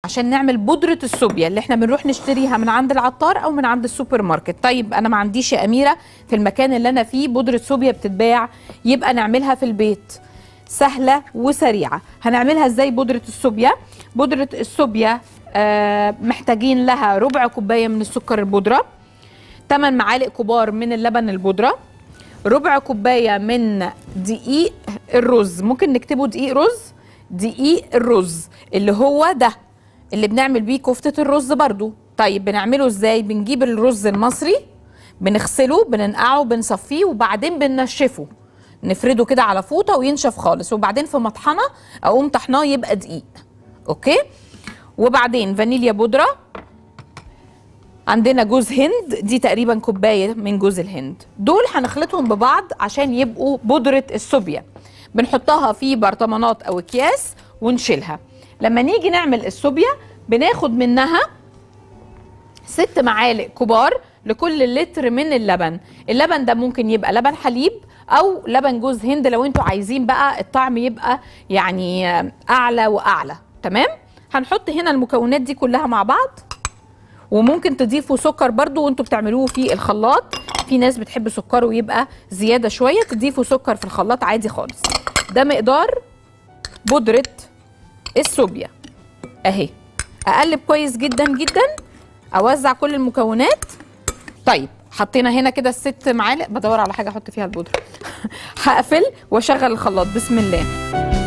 عشان نعمل بودره الصوبيا اللي احنا بنروح نشتريها من عند العطار او من عند السوبر ماركت طيب انا ما عنديش يا اميره في المكان اللي انا فيه بودره صوبيا بتتباع يبقى نعملها في البيت سهله وسريعه هنعملها ازاي بودره الصوبيا بودره الصوبيا آه محتاجين لها ربع كوبايه من السكر البودره 8 معالق كبار من اللبن البودره ربع كوبايه من دقيق الرز ممكن نكتبه دقيق رز دقيق الرز اللي هو ده اللي بنعمل بيه كفته الرز برضو طيب بنعمله ازاي بنجيب الرز المصري بنغسله بننقعه بنصفيه وبعدين بننشفه نفرده كده على فوطه وينشف خالص وبعدين في مطحنه اقوم طحناه يبقى دقيق اوكي وبعدين فانيليا بودره عندنا جوز هند دي تقريبا كوبايه من جوز الهند دول هنخلطهم ببعض عشان يبقوا بودره الصوبيا بنحطها في برطمانات او اكياس ونشيلها لما نيجي نعمل الصوبيا بناخد منها ست معالق كبار لكل لتر من اللبن اللبن ده ممكن يبقى لبن حليب او لبن جوز هند لو انتوا عايزين بقى الطعم يبقى يعني اعلى واعلى تمام هنحط هنا المكونات دي كلها مع بعض وممكن تضيفوا سكر برضو وانتوا بتعملوه في الخلاط في ناس بتحب سكره يبقى زيادة شوية تضيفوا سكر في الخلاط عادي خالص ده مقدار بودرة الصوبيا اهي اقلب كويس جدا جدا اوزع كل المكونات طيب حطينا هنا كده الست معالق بدور على حاجه احط فيها البودره هقفل واشغل الخلاط بسم الله